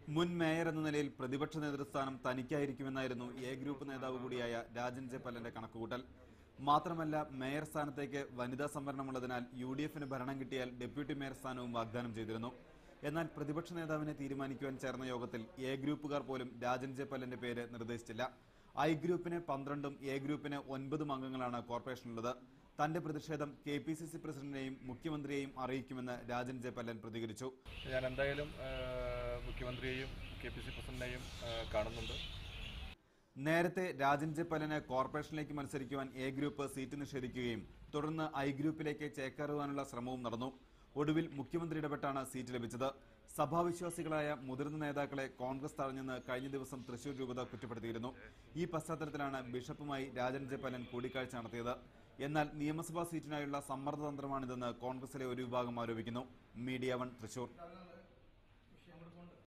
മുൻ മേയർ എന്ന നിലയിൽ പ്രതിപക്ഷ നേതൃസ്ഥാനം തനിക്കായിരിക്കുമെന്നായിരുന്നു എ ഗ്രൂപ്പ് നേതാവ് കൂടിയായ രാജൻ ജെ പല്ലന്റെ കണക്കുകൂട്ടൽ മാത്രമല്ല മേയർ സ്ഥാനത്തേക്ക് വനിതാ സംവരണമുള്ളതിനാൽ യു ഡി എഫിന് ഭരണം കിട്ടിയാൽ ഡെപ്യൂട്ടി മേയർ സ്ഥാനവും വാഗ്ദാനം ചെയ്തിരുന്നു എന്നാൽ പ്രതിപക്ഷ നേതാവിനെ തീരുമാനിക്കുവാൻ ചേർന്ന യോഗത്തിൽ എ ഗ്രൂപ്പുകാർ പോലും രാജൻ ജെ പല്ലന്റെ പേര് നിർദ്ദേശിച്ചില്ല ഐ ഗ്രൂപ്പിന് പന്ത്രണ്ടും എ ഗ്രൂപ്പിന് ഒൻപതും അംഗങ്ങളാണ് കോർപ്പറേഷനുള്ളത് തന്റെ പ്രതിഷേധം കെ പി സി സി പ്രസിഡന്റിനെയും മുഖ്യമന്ത്രിയെയും അറിയിക്കുമെന്ന് രാജൻ ജെ പല്ലൻ പ്രതികരിച്ചു ഞാൻ എന്തായാലും ആ, മുഖ്യമന്ത്രിയെയും കെ പി സി പ്രസിഡന്റിനെയും ആ, കാണുന്നുണ്ട് നേരത്തെ രാജൻ ജെ പല്ലന് കോർപ്പറേഷനിലേക്ക് മത്സരിക്കുവാൻ എ ഗ്രൂപ്പ് സീറ്റ് നിഷേധിക്കുകയും തുടർന്ന് ഐ ഗ്രൂപ്പിലേക്ക് ചേക്കേറുവാനുള്ള ശ്രമവും നടന്നു ഒടുവിൽ മുഖ്യമന്ത്രി ഇടപെട്ടാണ് സീറ്റ് ലഭിച്ചത് സഭാവിശ്വാസികളായ മുതിർന്ന നേതാക്കളെ കോൺഗ്രസ് തടഞ്ഞെന്ന് കഴിഞ്ഞ ദിവസം തൃശൂർ രൂപത കുറ്റപ്പെടുത്തിയിരുന്നു ഈ പശ്ചാത്തലത്തിലാണ് ബിഷപ്പുമായി രാജൻ ജെ പല്ലൻ കൂടിക്കാഴ്ച നടത്തിയത് എന്നാൽ നിയമസഭാ സീറ്റിനായുള്ള സമ്മർദ്ദതന്ത്രമാണിതെന്ന് കോൺഗ്രസിലെ ഒരു വിഭാഗം ആരോപിക്കുന്നു മീഡിയ വൺ തൃശൂർ